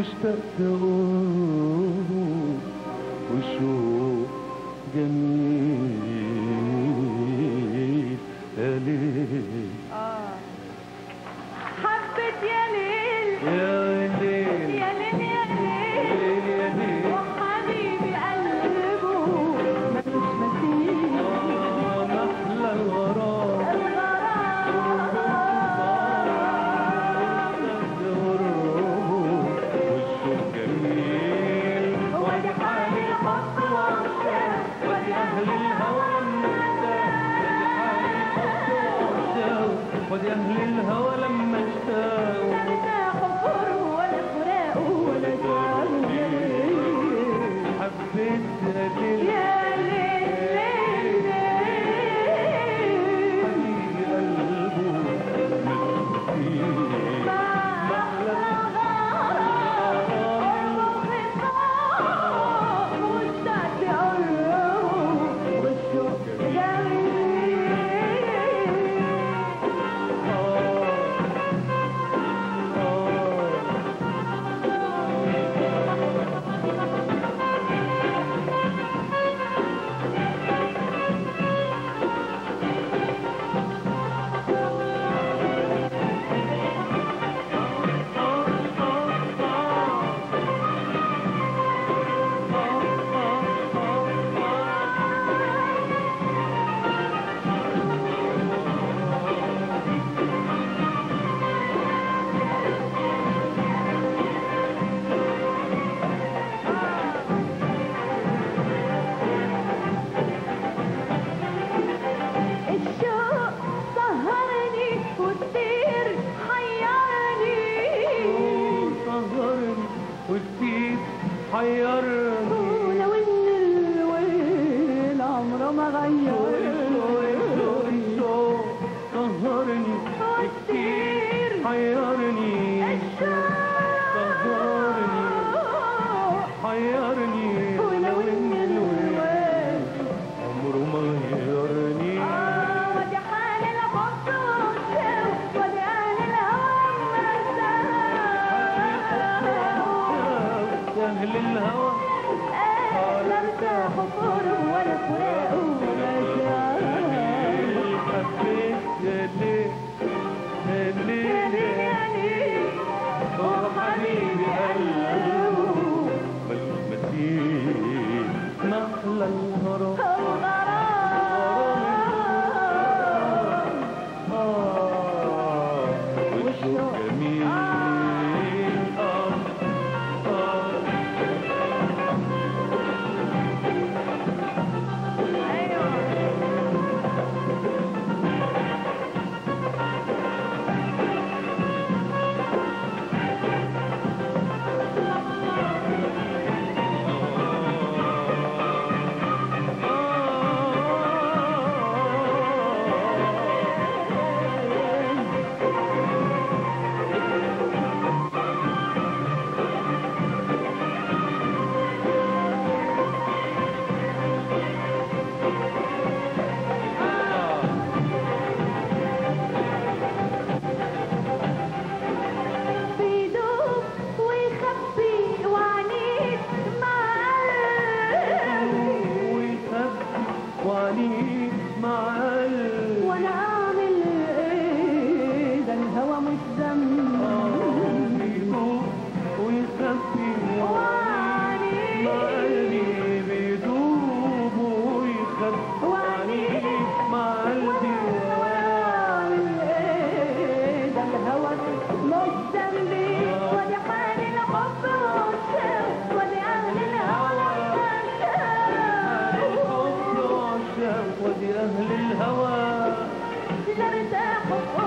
واشتقت اقول وشوق جميل يا ليل حبت يا ليل يا ليل يا ليل يا ليل ليل يا ليل وحبيبي قلبه ملوش مثيل آه، محلى الغرام والشوق جميل ودي حال الحب والشام ودي أهل الهوى لما اشتاقوا ودي أهل الهوى لما اشتاقوا لا نزاح فره ولا فراق ولا جاه حبيت ليل يا ليل ليل حبيبي قلبه مسكين محلى الشوق سهرني والطير حيرني سهرني وكتير حيرني ولو ان الويل عمره ما غيرني سهرني والطير حيرني سهرني حيرني ولو ان الويل عمره ما غيرني آه ودي حال الحب والشوق ودي أهل الهوى مرتاح يا أهل الهوى لا ارتاح قرب ولا فراق ولا جاه حبيت يا ليل يا ليل يا ليل وحبيبي قلبه ملوش مثيل محلى الغرام آه والشوق جميل آه آه بيدوب ويخبي وعنيد معاه ويخبي وعنيد مع قلبي وانا اعمل ايه ده الهوى مش ذنب بيدوب ويخبي وعنيد مع قلبي بيدوب ويخبي وعنيد مع قلبي وانا اعمل ايه ده الهوى مش ذنبي ودي حال الحب والشوق ودي اهل الهوى الحب وعشاق ودي أهل الهوى لا ارتاح